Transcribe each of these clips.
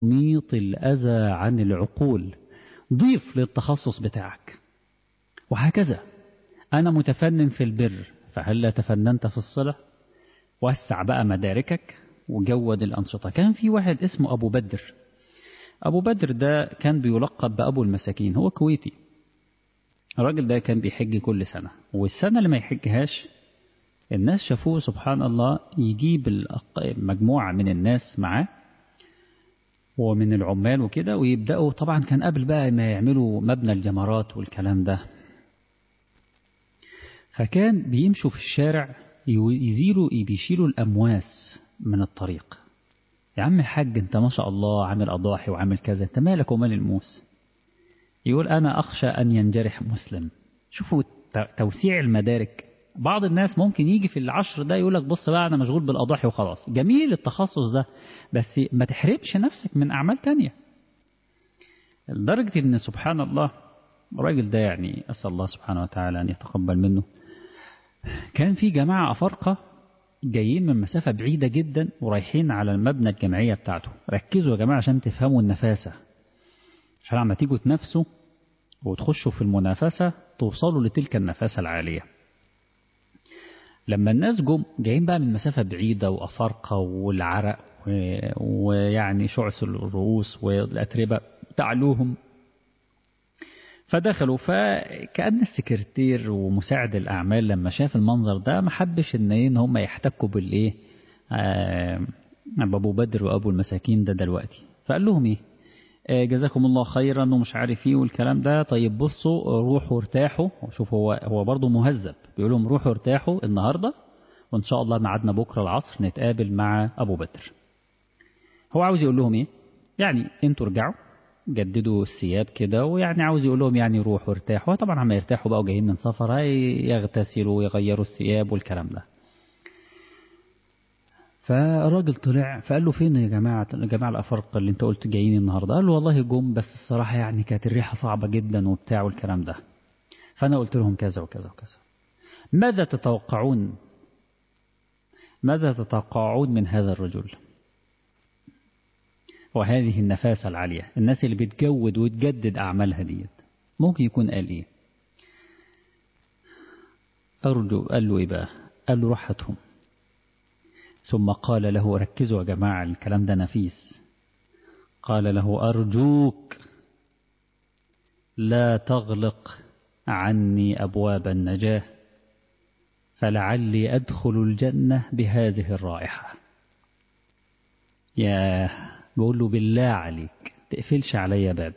ميط الأذى عن العقول ضيف للتخصص بتاعك وهكذا أنا متفنن في البر فهل لا تفننت في الصلة وسع بقى مداركك وجود الأنشطة كان في واحد اسمه أبو بدر أبو بدر ده كان بيلقب بأبو المساكين هو كويتي الراجل ده كان بيحج كل سنة والسنة اللي ما يحجهاش الناس شافوه سبحان الله يجيب مجموعة من الناس معاه ومن العمال وكده ويبدأوا طبعا كان قبل بقى ما يعملوا مبنى الجمرات والكلام ده فكان بيمشوا في الشارع يزيلوا بيشيلوا الأمواس من الطريق يا عم الحاج انت ما شاء الله عامل أضاحي وعامل كذا انت مالك ومال الموس يقول أنا أخشى أن ينجرح مسلم شوفوا توسيع المدارك بعض الناس ممكن يجي في العشر ده يقول لك بص بقى أنا مشغول بالأضاحي وخلاص جميل التخصص ده بس ما تحرمش نفسك من أعمال تانية لدرجة أن سبحان الله الراجل ده يعني أسأل الله سبحانه وتعالى أن يتقبل منه كان في جماعة أفارقة جايين من مسافة بعيدة جدا ورايحين على المبنى الجمعية بتاعته ركزوا يا جماعة عشان تفهموا النفاسة عشان لما تيجوا تنافسوا وتخشوا في المنافسة توصلوا لتلك النفاسة العالية لما الناس جم جايين بقى من مسافة بعيدة وأفارقة والعرق ويعني شعث الرؤوس والأتربة تعلوهم فدخلوا فكأن السكرتير ومساعد الأعمال لما شاف المنظر ده ما حبش إن إيه إن هم يحتكوا بالإيه آه أبو بدر وأبو المساكين ده دلوقتي فقال لهم إيه آه جزاكم الله خيرا ومش عارف إيه والكلام ده طيب بصوا روحوا ارتاحوا شوف هو هو برضه مهذب بيقول لهم روحوا ارتاحوا النهارده وإن شاء الله ميعادنا بكرة العصر نتقابل مع أبو بدر هو عاوز يقول لهم إيه يعني أنتوا ارجعوا جددوا الثياب كده ويعني عاوز يقول لهم يعني روحوا ارتاحوا طبعا عم يرتاحوا بقى جايين من سفر يغتسلوا ويغيروا الثياب والكلام ده فالراجل طلع فقال له فين يا جماعة يا جماعة الأفارقة اللي انت قلت جايين النهاردة قال له والله جم بس الصراحة يعني كانت الريحة صعبة جدا وبتاع والكلام ده فأنا قلت لهم كذا وكذا وكذا ماذا تتوقعون ماذا تتوقعون من هذا الرجل وهذه النفاسة العالية الناس اللي بتجود وتجدد أعمالها ديت ممكن يكون قال إيه أرجو قال له إيه بقى قال له راحتهم ثم قال له ركزوا يا جماعة الكلام ده نفيس قال له أرجوك لا تغلق عني أبواب النجاة فلعلي أدخل الجنة بهذه الرائحة يا بقول له بالله عليك تقفلش عليا باب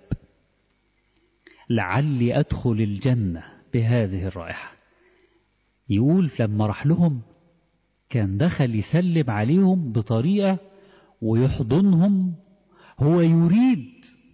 لعلي أدخل الجنة بهذه الرائحة يقول لما راح لهم كان دخل يسلم عليهم بطريقة ويحضنهم هو يريد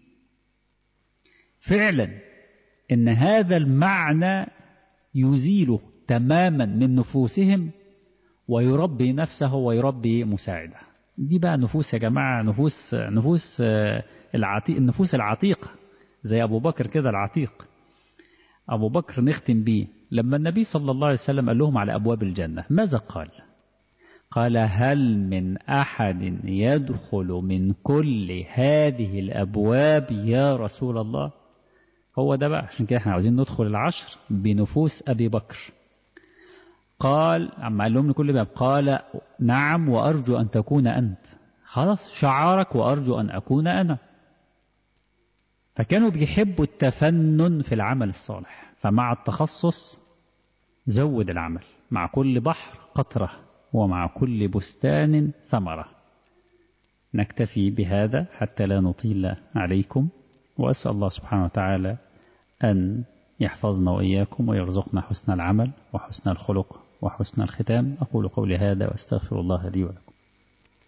فعلا ان هذا المعنى يزيله تماما من نفوسهم ويربي نفسه ويربي مساعده دي بقى نفوس يا جماعة نفوس نفوس العتيق النفوس العتيقة زي أبو بكر كده العتيق أبو بكر نختم بيه لما النبي صلى الله عليه وسلم قال لهم على أبواب الجنة ماذا قال قال هل من أحد يدخل من كل هذه الأبواب يا رسول الله هو ده بقى عشان كده احنا عاوزين ندخل العشر بنفوس أبي بكر قال عم قال لهم لكل باب قال نعم وأرجو أن تكون أنت خلاص شعارك وأرجو أن أكون أنا فكانوا بيحبوا التفنن في العمل الصالح فمع التخصص زود العمل مع كل بحر قطرة ومع كل بستان ثمرة نكتفي بهذا حتى لا نطيل عليكم وأسأل الله سبحانه وتعالى أن يحفظنا وإياكم ويرزقنا حسن العمل وحسن الخلق وحسن الختام أقول قولي هذا وأستغفر الله لي ولكم